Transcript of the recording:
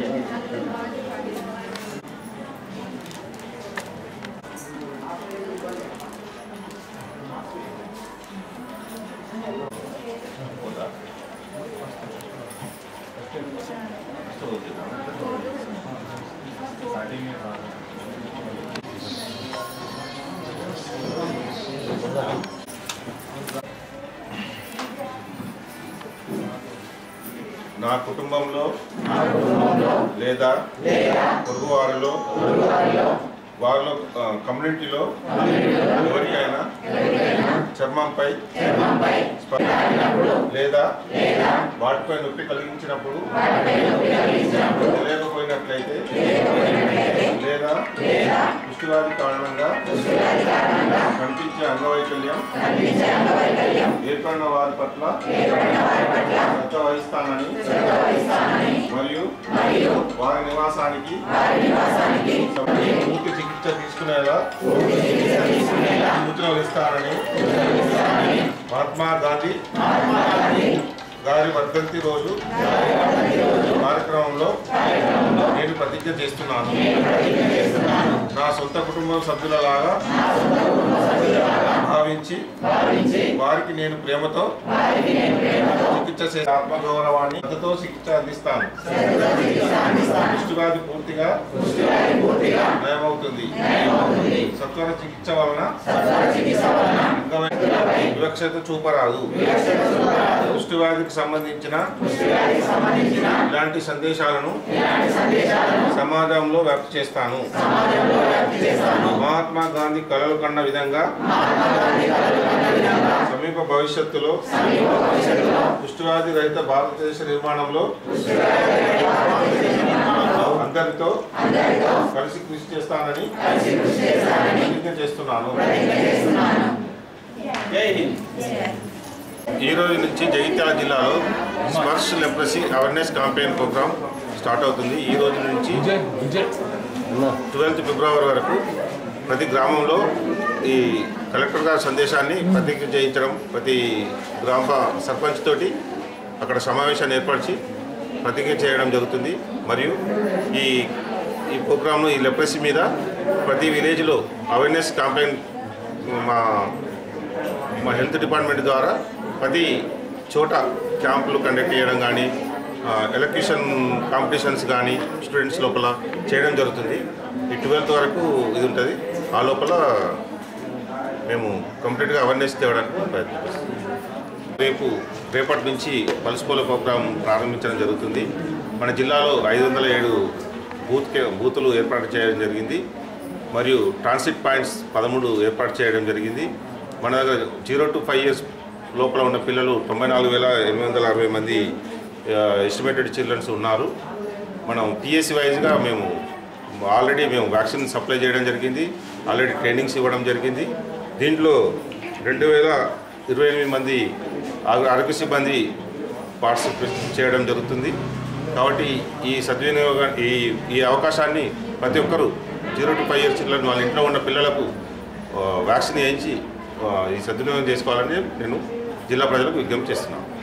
నా కుటుంబంలో లేదా పొరుగు వారిలో వారిలో ఆ, కమ్యూనిటీలో ఎవరికైనా చర్మంపై స్ప- లేదా వాటిపై నొప్పి కలిగించినప్పుడు తెలియకపోయినట్లయితే లేదా పుష్టివాది కారణంగా కనిపించే అంగవైకల్యం ఏర్పడిన వారి పట్ల శ్రద్ధ వహిస్తానని మరియు వారి నివాసానికి పూర్తి చికిత్స తీసుకునేలా సూచనలు ఇస్తానని మహాత్మా గాంధీ గారి వర్ధంతి రోజు కార్యక్రమంలో నేను ప్రతిజ్ఞ చేస్తున్నాను నా సొంత కుటుంబం సభ్యులలాగా భావించి వారికి నేను ప్రేమతో చికిత్స చేసే ఆత్మగౌరవాన్ని శ్రద్ధతో చికిత్స అందిస్తాను దృష్టివ్యాధి పూర్తిగా నయమవుతుంది సత్వర చికిత్స వలన అంగమైన వివక్షత చూపరాదు దృష్టివ్యాధికి సంబంధించిన ఇలాంటి సందేశాలను సమాజంలో వ్యాప్తి చేస్తాను మహాత్మా గాంధీ కలలు కన్న విధంగా సమీప భవిష్యత్తులో కుష్ఠవ్యాధి రహిత భారతదేశ నిర్మాణంలో అందరితో కలిసి కృషి చేస్తానని ప్రతిజ్ఞ చేస్తున్నాను ఈ రోజు నుంచి జగిత్యాల జిల్లాలో Sparsh leprosy awareness campaign program start అవుతుంది ఈ రోజు నుంచి ట్వెల్త్ ఫిబ్రవరి వరకు ప్రతి గ్రామంలో ఈ కలెక్టర్ గారి సందేశాన్ని ప్రతిజ్ఞ చేయించడం ప్రతి గ్రామ సర్పంచ్ తోటి అక్కడ సమావేశాన్ని ఏర్పరిచి ప్రతిజ్ఞ చేయడం జరుగుతుంది మరియు ఈ ఈ ప్రోగ్రామ్ను ఈ లెప్రసీ మీద ప్రతి విలేజ్లో అవేర్నెస్ క్యాంపెయిన్ మా మా హెల్త్ డిపార్ట్మెంట్ ద్వారా ప్రతి చోట క్యాంపులు కండక్ట్ చేయడం కానీ ఎలక్ట్రిషియన్ కాంపిటీషన్స్ కానీ స్టూడెంట్స్ లోపల చేయడం జరుగుతుంది ఈ ట్వెల్త్ వరకు ఇది ఉంటుంది ఆ లోపల మేము కంప్లీట్గా అవేర్నెస్ తేవడానికి ప్రయత్నం చేస్తాం రేపు రేపటి నుంచి పల్స్ పోలియో ప్రోగ్రాం ప్రారంభించడం జరుగుతుంది మన జిల్లాలో ఐదు వందల ఏడు బూత్ కే- బూతులు ఏర్పాటు చేయడం జరిగింది మరియు ట్రాన్సిట్ పాయింట్స్ పదమూడు ఏర్పాటు చేయడం జరిగింది మన దగ్గర జీరో టు ఫైవ్ ఇయర్స్ లోపల ఉన్న పిల్లలు తొంభై నాలుగు వేల ఎనిమిది వందల అరవై మంది ఎస్టిమేటెడ్ చిల్డ్రన్స్ ఉన్నారు మనం పిఎస్సి వైజ్గా మేము ఆల్రెడీ మేము వ్యాక్సిన్ సప్లై చేయడం జరిగింది ఆల్రెడీ ట్రైనింగ్స్ ఇవ్వడం జరిగింది దీంట్లో రెండు వేల ఇరవై ఎనిమిది మంది ఆరో- ఆరోగ్య సిబ్బంది పార్టిసిపేట్ చేయడం జరుగుతుంది కాబట్టి ఈ సద్వినియోగ ఈ ఈ అవకాశాన్ని ప్రతి ఒక్కరూ zero to five years children వాళ్ళ ఇంట్లో ఉన్న పిల్లలకు ఆ, వ్యాక్సిన్ వేయించి ఆ, ఈ సద్వినియోగం చేసుకోవాలని నేను జిల్లా ప్రజలకు విజ్ఞప్తి చేస్తున్నాను